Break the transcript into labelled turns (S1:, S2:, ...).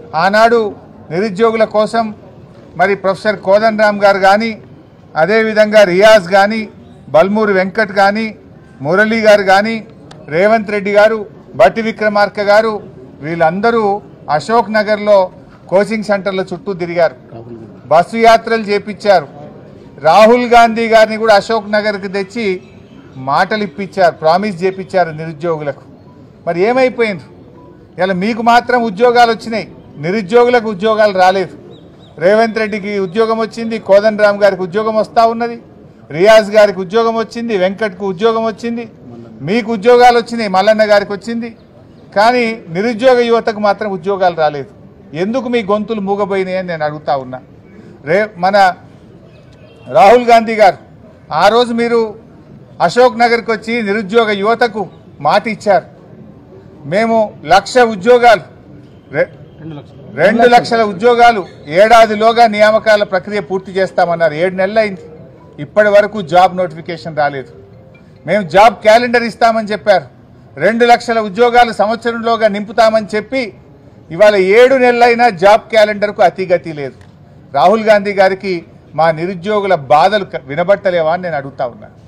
S1: ఆనాడు నిరుద్యోగుల కోసం మరి ప్రొఫెసర్ కోదన్ రామ్ గారు కానీ అదేవిధంగా రియాజ్ కానీ బల్మూరి వెంకట్ కానీ మురళీ గారు కానీ రేవంత్ రెడ్డి గారు బట్టి విక్రమార్క గారు వీళ్ళందరూ అశోక్ నగర్లో కోచింగ్ సెంటర్ల చుట్టూ తిరిగారు బస్సు యాత్రలు చేపించారు రాహుల్ గాంధీ గారిని కూడా అశోక్ నగర్కి తెచ్చి మాటలు ఇప్పించారు ప్రామిస్ చేపించారు నిరుద్యోగులకు మరి ఏమైపోయింది ఇలా మీకు మాత్రం ఉద్యోగాలు వచ్చినాయి నిరుద్యోగులకు ఉద్యోగాలు రాలేదు రేవంత్ రెడ్డికి ఉద్యోగం వచ్చింది కోదన్ రామ్ గారికి ఉద్యోగం వస్తూ ఉన్నది రియాజ్ గారికి ఉద్యోగం వచ్చింది వెంకట్కు ఉద్యోగం వచ్చింది మీకు ఉద్యోగాలు వచ్చినాయి మల్లన్న గారికి వచ్చింది కానీ నిరుద్యోగ యువతకు మాత్రం ఉద్యోగాలు రాలేదు ఎందుకు మీ గొంతులు మూగబోయినాయని నేను అడుగుతా ఉన్నా రే మన రాహుల్ గాంధీ గారు ఆ రోజు మీరు అశోక్ నగర్కి వచ్చి నిరుద్యోగ యువతకు మాట ఇచ్చారు మేము లక్ష ఉద్యోగాలు రె- రెండు లక్షల ఉద్యోగాలు ఏడాదిలోగా నియామకాల ప్రక్రియ పూర్తి చేస్తామన్నారు ఏడు నెలలు అయింది ఇప్పటి వరకు జాబ్ నోటిఫికేషన్ రాలేదు మేము జాబ్ క్యాలెండర్ ఇస్తామని చెప్పారు రెండు లక్షల ఉద్యోగాలు సంవత్సరంలోగా నింపుతామని చెప్పి ఇవాళ ఏడు నెలలైనా జాబ్ క్యాలెండర్కు అతిగతి లేదు రాహుల్ గాంధీ గారికి మా నిరుద్యోగుల బాధలు క- వినబట్టలేవా అని నేను అడుగుతా ఉన్నా